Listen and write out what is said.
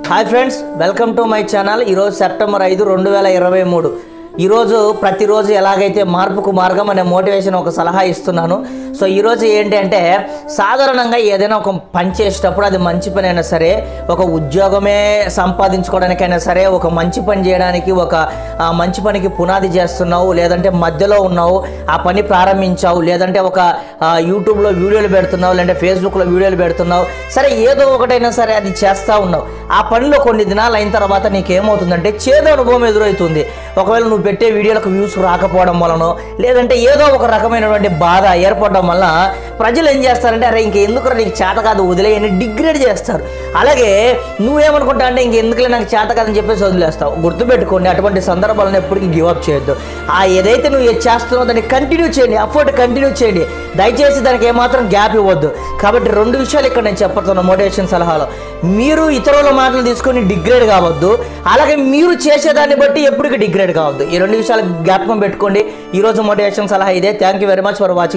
hi friends welcome to my channel ఈరోజు September ఐదు రెండు వేల ఇరవై మూడు ఈరోజు ప్రతిరోజు ఎలాగైతే మార్పుకు మార్గం అనే మోటివేషన్ ఒక సలహా ఇస్తున్నాను సో ఈరోజు ఏంటి అంటే సాధారణంగా ఏదైనా ఒక పని చేసేటప్పుడు అది మంచి పని అయినా సరే ఒక ఉద్యోగమే సంపాదించుకోవడానికైనా సరే ఒక మంచి పని చేయడానికి ఒక ఆ, మంచి పనికి పునాది చేస్తున్నావు లేదంటే మధ్యలో ఉన్నావు ఆ పని ప్రారంభించావు లేదంటే ఒక ఆ, యూట్యూబ్లో వీడియోలు పెడుతున్నావు లేదంటే ఫేస్బుక్లో వీడియోలు పెడుతున్నావు సరే ఏదో ఒకటైనా సరే అది చేస్తూ ఉన్నావు ఆ పనిలో కొన్ని దినాలు అయిన తర్వాత నీకేమవుతుందంటే చేదు అనుభవం ఎదురవుతుంది ఒకవేళ నువ్వు పెట్టే వీడియోలకు వ్యూస్ రాకపోవడం వలనో లేదంటే ఏదో ఒక రకమైనటువంటి బాధ ఏర్పడడం వల్ల ప్రజలు ఏం చేస్తారంటే అరే ఇంకెందుకు నీకు చేత కాదు వదిలేయని డిగ్రేడ్ చేస్తారు అలాగే నువ్వేమనుకుంటా అంటే ఇంకెందుకులే నాకు చేత కాదని చెప్పేసి వదిలేస్తావు గుర్తుపెట్టుకోండి అటువంటి సందర్భాలను ఎప్పటికీ గివ్ అప్ చేయొద్దు ఆ ఏదైతే నువ్వు ఏది చేస్తున్నావో దాన్ని కంటిన్యూ చేయండి అఫోర్ట్ కంటిన్యూ చేయండి దయచేసి దానికి ఏమాత్రం గ్యాప్ ఇవ్వద్దు కాబట్టి రెండు విషయాలు ఇక్కడ నేను చెప్పబోతున్న మోటివేషన్ సలహాలో మీరు ఇతరుల మాటలు తీసుకొని డిగ్రేడ్ కావద్దు అలాగే మీరు చేసేదాన్ని బట్టి ఎప్పటికీ డిగ్రేడ్ కావద్దు ఈ రెండు విషయాలు జ్ఞాపకం పెట్టుకోండి ఈరోజు మోటివేషన్ సలహా ఇదే thank you very much for watching